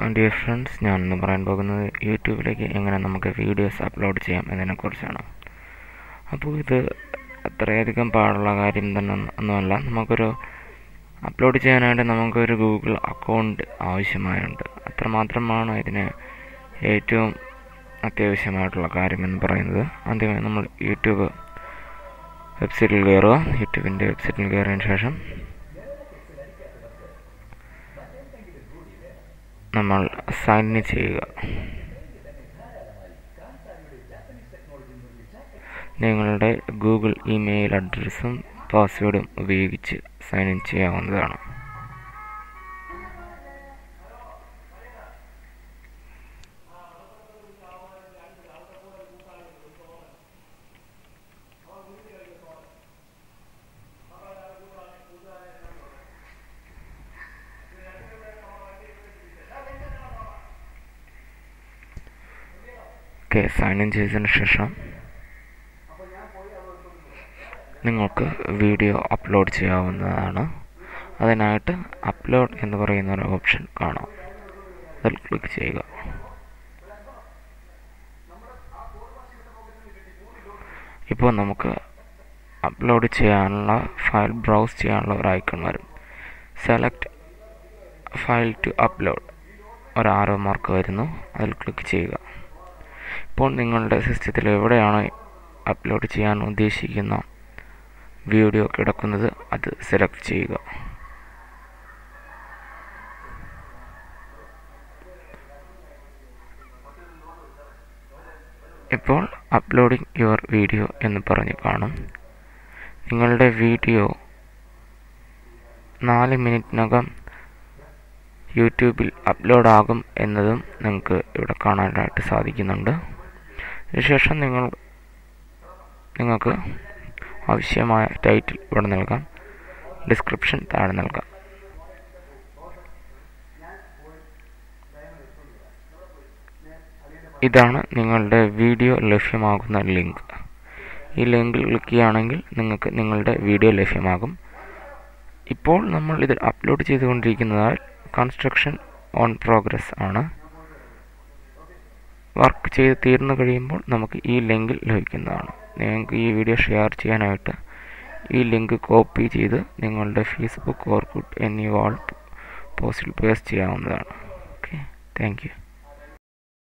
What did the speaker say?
dear friends ഞാൻ ഇന്ന് പറയാൻ പോകുന്നത് യൂട്യൂബിലേക്ക് എങ്ങനെ നമുക്ക് വീഡിയോസ് അപ്ലോഡ് ചെയ്യാം എന്നതിനെക്കുറിച്ചാണ് അപ്പോൾ ഇത് അത്രയധികം പാടുള്ള കാര്യം തന്നെ ഒന്നുമല്ല നമുക്കൊരു അപ്ലോഡ് ചെയ്യാനായിട്ട് നമുക്കൊരു ഗൂഗിൾ അക്കൗണ്ട് ആവശ്യമായുണ്ട് അത്രമാത്രമാണ് ഇതിന് ഏറ്റവും അത്യാവശ്യമായിട്ടുള്ള കാര്യമെന്ന് പറയുന്നത് ആദ്യമായി നമ്മൾ യൂട്യൂബ് വെബ്സൈറ്റിൽ കയറുക യൂട്യൂബിൻ്റെ വെബ്സൈറ്റിൽ കയറിയതിന് ശേഷം നമ്മൾ സൈൻ ഇൻ ചെയ്യുക നിങ്ങളുടെ ഗൂഗിൾ ഇമെയിൽ അഡ്രസ്സും പാസ്വേഡും ഉപയോഗിച്ച് സൈൻ ഇൻ ചെയ്യാവുന്നതാണ് ഓക്കെ സൈൻ ഇൻ ചെയ്തതിന് ശേഷം നിങ്ങൾക്ക് വീഡിയോ അപ്ലോഡ് ചെയ്യാവുന്നതാണ് അതിനായിട്ട് അപ്ലോഡ് എന്ന് പറയുന്ന ഒരു ഓപ്ഷൻ കാണാം അതിൽ ക്ലിക്ക് ചെയ്യുക ഇപ്പോൾ നമുക്ക് അപ്ലോഡ് ചെയ്യാനുള്ള ഫയൽ ബ്രൗസ് ചെയ്യാനുള്ള ഒരു ഐക്കൺ വരും സെലക്ട് ഫയൽ ടു അപ്ലോഡ് ഒരു ആരോ മാർക്ക് വരുന്നു അതിൽ ക്ലിക്ക് ചെയ്യുക ഇപ്പോൾ നിങ്ങളുടെ സിസ്റ്റത്തിൽ എവിടെയാണ് അപ്ലോഡ് ചെയ്യാൻ ഉദ്ദേശിക്കുന്ന വീഡിയോ കിടക്കുന്നത് അത് സെലക്ട് ചെയ്യുക ഇപ്പോൾ അപ്ലോഡിംഗ് യുവർ വീഡിയോ എന്ന് പറഞ്ഞ് കാണും നിങ്ങളുടെ വീഡിയോ നാല് മിനിറ്റിനകം യൂട്യൂബിൽ അപ്ലോഡ് ആകും എന്നതും നിങ്ങൾക്ക് ഇവിടെ കാണാനായിട്ട് സാധിക്കുന്നുണ്ട് അതിനുശേഷം നിങ്ങൾ നിങ്ങൾക്ക് ആവശ്യമായ ടൈറ്റിൽ ഇവിടെ നൽകാം ഡിസ്ക്രിപ്ഷൻ താഴെ നൽകാം ഇതാണ് നിങ്ങളുടെ വീഡിയോ ലഭ്യമാകുന്ന ലിങ്ക് ഈ ലിങ്കിൽ ക്ലിക്ക് ചെയ്യുകയാണെങ്കിൽ നിങ്ങൾക്ക് നിങ്ങളുടെ വീഡിയോ ലഭ്യമാകും ഇപ്പോൾ നമ്മൾ ഇത് അപ്ലോഡ് ചെയ്തുകൊണ്ടിരിക്കുന്നതാൽ കൺസ്ട്രക്ഷൻ ഓൺ പ്രോഗ്രസ് ആണ് വർക്ക് ചെയ്ത് തീർന്നു കഴിയുമ്പോൾ നമുക്ക് ഈ ലിങ്കിൽ ലഭിക്കുന്നതാണ് നിങ്ങൾക്ക് ഈ വീഡിയോ ഷെയർ ചെയ്യാനായിട്ട് ഈ ലിങ്ക് കോപ്പി ചെയ്ത് നിങ്ങളുടെ ഫേസ്ബുക്ക് ഓർക്കുട്ട് എന്നിവ പോസ്റ്റിൽ പേസ്റ്റ് ചെയ്യാവുന്നതാണ് ഓക്കെ താങ്ക് യു